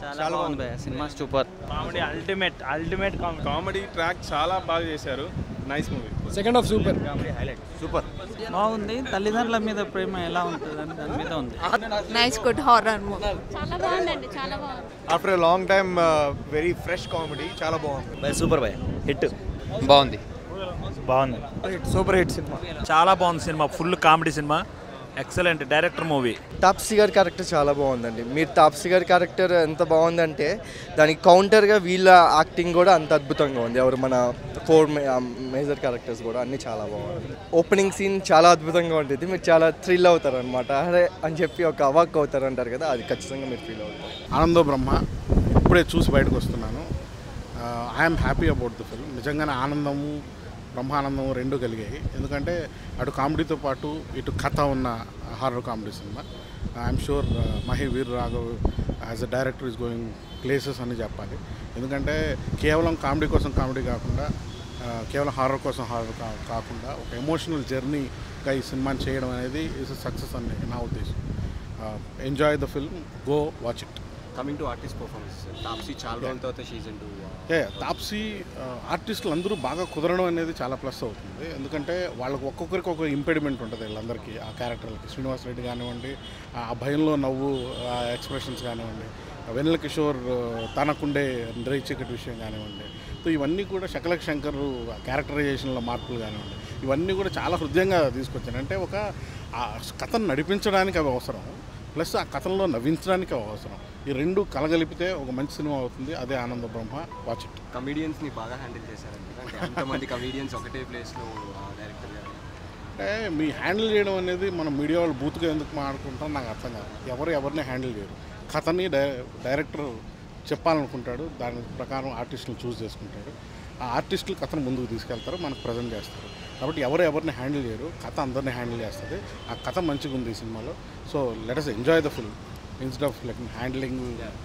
చాలా బాగుంది భయ్య cinema super comedy ultimate ultimate comedy comedy track చాలా బాగా చేశారు nice movie second half super super బాగుంది తల్లిదండ్రుల మీద ప్రేమ ఎలా ఉంటుంది అని దాని మీద ఉంది నైస్ గుడ్ హారర్ మూవీ చాలా బాగుందండి చాలా బాగుంది after long time very fresh comedy చాలా బాగుంది సూపర్ భయ్య హిట్ బాగుంది బాగుంది సూపర్ హిట్ సినిమా చాలా బాగుంది cinema full comedy cinema excellent director movie Taapsee గారి క్యారెక్టర్ చాలా బాగుందండి మీరు తాప్సీ గారి క్యారెక్టర్ ఎంత బాగుందంటే దానికి కౌంటర్గా వీళ్ళ యాక్టింగ్ కూడా అంత అద్భుతంగా ఉంది ఎవరు మన ఫోర్ మేజర్ క్యారెక్టర్స్ కూడా అన్నీ చాలా బాగుంది ఓపెనింగ్ సీన్ చాలా అద్భుతంగా ఉంటుంది మీరు చాలా థ్రిల్ అవుతారు అనమాట అరే అని చెప్పి ఒక అవాక్ అవుతారు అంటారు కదా అది ఖచ్చితంగా మీరు ఫీల్ అవుతారు ఆనందో బ్రహ్మ ఇప్పుడే చూసి బయటకు వస్తున్నాను I'm happy about the film నిజంగానే ఆనందము బ్రహ్మానందము రెండు కలిగాయి ఎందుకంటే అటు కామెడీతో పాటు ఇటు కథ ఉన్న horror comedy cinema I'm sure Mahi Veer Raghav as a director is going places అని చెప్పాలి ఎందుకంటే కేవలం కామెడీ కోసం కామెడీ కాకుండా ఆ, కేవలం హారర్ కోసం హారర్ కాకుండా ఒక ఎమోషనల్ జర్నీగా ఈ సినిమాని చేయడం అనేది ఇస్ సక్సెస్ అని నా ఉద్దేశం enjoy the film go watch it coming to artist performance Taapsee చాలా రోజుల తర్వాత సీజన్ టూ ఏ తాప్సీ ఆ, ఆర్టిస్టులు అందరూ బాగా కుదరడం అనేది చాలా ప్లస్ అవుతుంది ఎందుకంటే వాళ్ళకి ఒక్కొక్కరికి ఒక ఇంపెడిమెంట్ ఉంటుంది వీళ్ళందరికీ ఆ క్యారెక్టర్లకి శ్రీనివాస్ రెడ్డి కానివ్వండి ఆ భయంలో నవ్వు ఆ ఎక్స్ప్రెషన్స్ కానివ్వండి వెన్నెల కిషోర్ ఆ, తనకుండే డ్రై చికెట్ విషయం కానివ్వండి సో ఇవన్నీ కూడా శకలక్ శంకర్ క్యారెక్టరైజేషన్లో మార్పులు కానివ్వండి ఇవన్నీ కూడా చాలా హృదయంగా తీసుకొచ్చాను అంటే ఒక ఆ కథను నడిపించడానికి అవి అవసరం ప్లస్ ఆ కథల్లో నవ్వించడానికి అవి అవసరం ఈ రెండు కలగలిపితే ఒక మంచి సినిమా అవుతుంది అదే ఆనంద బ్రహ్మ వాచ్ ఇట్ కమీడియన్స్ని బాగా హ్యాండిల్ చేశారండి అంటే అంతమంది కమీడియన్స్ ఒకటే ప్లేస్లో డైరెక్టర్ గారు అంటే మీ హ్యాండిల్ చేయడం అనేది మనం మీడియా వాళ్ళు బూత్గా ఎందుకు మాట్లాడుకుంటాం నాకు అర్థం కాదు ఎవరు ఎవరిని హ్యాండిల్ చేయరు కథని డై డైరెక్టర్ చెప్పాలనుకుంటాడు దాని ప్రకారం ఆర్టిస్టులు చూస్ చేసుకుంటాడు ఆ ఆర్టిస్టులు కథను ముందుకు తీసుకెళ్తారు మనకు ప్రజెంట్ చేస్తారు కాబట్టి ఎవరు ఎవరిని హ్యాండిల్ చేయరు కథ అందరిని హ్యాండిల్ చేస్తుంది ఆ కథ మంచిగా ఉంది ఈ సినిమాలో so let us enjoy the film instead of like handling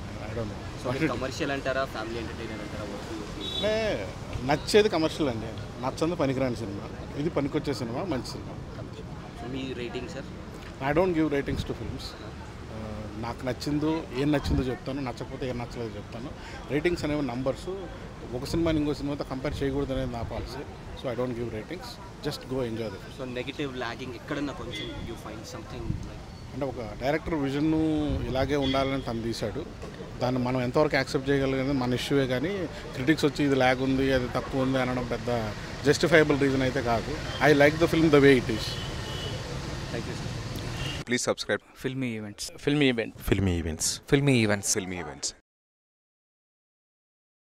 so commercial అంటారా ఫ్యామిలీ ఎంటర్టైనర్ అంటారా వద్దు అంటే నచ్చేది కమర్షియల్ అండి నచ్చంది పనికిరాని సినిమా ఇది పనికొచ్చే సినిమా మంచి సినిమా సో మీ rating sir I don't give ratings to films నాకు నచ్చిందో ఏం నచ్చిందో చెప్తాను నచ్చకపోతే ఏం నచ్చలేదో చెప్తాను రేటింగ్స్ అనేవి నంబర్స్ ఒక సినిమాని ఇంకో సినిమాతో కంపేర్ చేయకూడదు అనేది నా policy so I don't give ratings just go enjoy the so negative lagging ఎక్కడన్నా కొంచెం యూ ఫైండ్ సంథింగ్ లైక్ అంటే ఒక డైరెక్టర్ విజన్ను ఇలాగే ఉండాలని తను తీశాడు దాన్ని మనం ఎంతవరకు యాక్సెప్ట్ చేయగలిగేది మన ఇష్యూవే కానీ క్రిటిక్స్ వచ్చి ఇది లాగ్ ఉంది అది తక్కువ ఉంది అనడం పెద్ద జస్టిఫైబుల్ రీజన్ అయితే కాదు I like the film the way it is thank you sir Please subscribe Filmy Events Filmy Event Filmy Events. Filmy Events Filmy Events.